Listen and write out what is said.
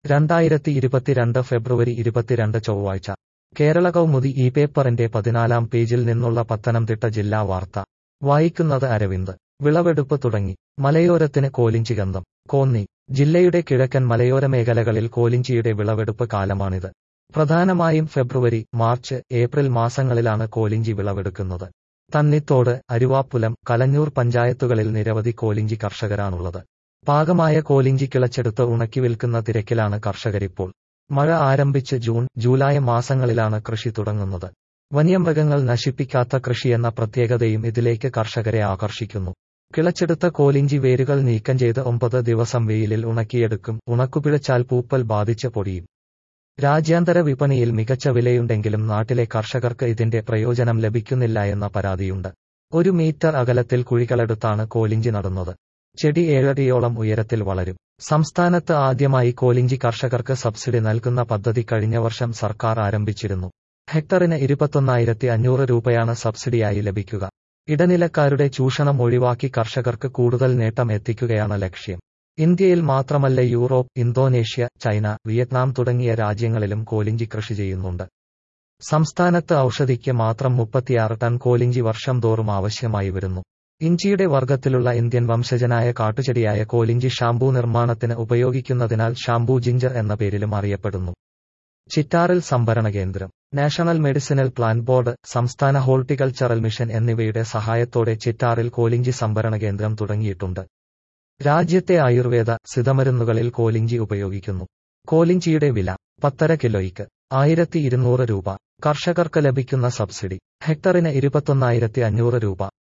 രണ്ടായിരത്തി ഇരുപത്തിരണ്ട് ഫെബ്രുവരി ഇരുപത്തിരണ്ട് ചൊവ്വാഴ്ച കേരള കൗമുദി ഈ പേപ്പറിന്റെ പതിനാലാം പേജിൽ നിന്നുള്ള പത്തനംതിട്ട ജില്ലാ വാർത്ത വായിക്കുന്നത് അരവിന്ദ് വിളവെടുപ്പ് തുടങ്ങി മലയോരത്തിന് കോലിഞ്ചി ഗന്ധം കോന്നി ജില്ലയുടെ കിഴക്കൻ മലയോര മേഖലകളിൽ കോലിഞ്ചിയുടെ വിളവെടുപ്പ് കാലമാണിത് പ്രധാനമായും ഫെബ്രുവരി മാർച്ച് ഏപ്രിൽ മാസങ്ങളിലാണ് കോലിഞ്ചി വിളവെടുക്കുന്നത് തന്നിത്തോട് അരുവാപ്പുലം കലഞ്ഞൂർ പഞ്ചായത്തുകളിൽ നിരവധി കോലിഞ്ചി കർഷകരാണുള്ളത് പാകമായ കോലിഞ്ചി കിളച്ചെടുത്ത് ഉണക്കി വിൽക്കുന്ന തിരക്കിലാണ് കർഷകരിപ്പോൾ മഴ ആരംഭിച്ച് ജൂൺ ജൂലൈ മാസങ്ങളിലാണ് കൃഷി തുടങ്ങുന്നത് വന്യമൃഗങ്ങൾ നശിപ്പിക്കാത്ത കൃഷിയെന്ന പ്രത്യേകതയും ഇതിലേക്ക് കർഷകരെ ആകർഷിക്കുന്നു കിളച്ചെടുത്ത കോലിഞ്ചി വേരുകൾ നീക്കം ചെയ്ത് ഒമ്പത് ദിവസം വെയിലിൽ ഉണക്കിയെടുക്കും ഉണക്കുപിഴച്ചാൽ പൂപ്പൽ ബാധിച്ച് പൊടിയും രാജ്യാന്തര വിപണിയിൽ മികച്ച വിലയുണ്ടെങ്കിലും നാട്ടിലെ കർഷകർക്ക് ഇതിന്റെ പ്രയോജനം ലഭിക്കുന്നില്ല എന്ന പരാതിയുണ്ട് ഒരു മീറ്റർ അകലത്തിൽ കുഴികളെടുത്താണ് കോലിഞ്ചി നടുന്നത് ചെടി ഏഴടിയോളം ഉയരത്തിൽ വളരും സംസ്ഥാനത്ത് ആദ്യമായി കോലിഞ്ചി കർഷകർക്ക് സബ്സിഡി നൽകുന്ന പദ്ധതി കഴിഞ്ഞ വർഷം സർക്കാർ ആരംഭിച്ചിരുന്നു ഹെക്ടറിന് ഇരുപത്തൊന്നായിരത്തി അഞ്ഞൂറ് രൂപയാണ് സബ്സിഡിയായി ലഭിക്കുക ഇടനിലക്കാരുടെ ചൂഷണം ഒഴിവാക്കി കർഷകർക്ക് കൂടുതൽ നേട്ടം എത്തിക്കുകയാണ് ലക്ഷ്യം ഇന്ത്യയിൽ മാത്രമല്ല യൂറോപ്പ് ഇന്തോനേഷ്യ ചൈന വിയറ്റ്നാം തുടങ്ങിയ രാജ്യങ്ങളിലും കോലിഞ്ചി കൃഷി ചെയ്യുന്നുണ്ട് സംസ്ഥാനത്ത് ഔഷധിക്ക് മാത്രം മുപ്പത്തിയാറ് ടൺ കോലിഞ്ചി വർഷം തോറും ആവശ്യമായി വരുന്നു ഇഞ്ചിയുടെ വർഗത്തിലുള്ള ഇന്ത്യൻ വംശജനായ കാട്ടുചെടിയായ കോലിഞ്ചി ഷാംപൂ നിർമ്മാണത്തിന് ഉപയോഗിക്കുന്നതിനാൽ ഷാംപൂ ജിഞ്ചർ എന്ന പേരിലും അറിയപ്പെടുന്നു ചിറ്റാറിൽ സംഭരണ കേന്ദ്രം നാഷണൽ മെഡിസിനൽ പ്ലാൻ ബോർഡ് സംസ്ഥാന ഹോർട്ടിക്കൾച്ചറൽ മിഷൻ എന്നിവയുടെ സഹായത്തോടെ ചിറ്റാറിൽ കോലിഞ്ചി സംഭരണ കേന്ദ്രം തുടങ്ങിയിട്ടുണ്ട് രാജ്യത്തെ ആയുർവേദ സിതമരുന്നുകളിൽ കോലിഞ്ചി ഉപയോഗിക്കുന്നു കോലിഞ്ചിയുടെ വില പത്തര കിലോയ്ക്ക് ആയിരത്തി ഇരുന്നൂറ് രൂപ കർഷകർക്ക് ലഭിക്കുന്ന സബ്സിഡി ഹെക്ടറിന് ഇരുപത്തൊന്നായിരത്തി അഞ്ഞൂറ് രൂപ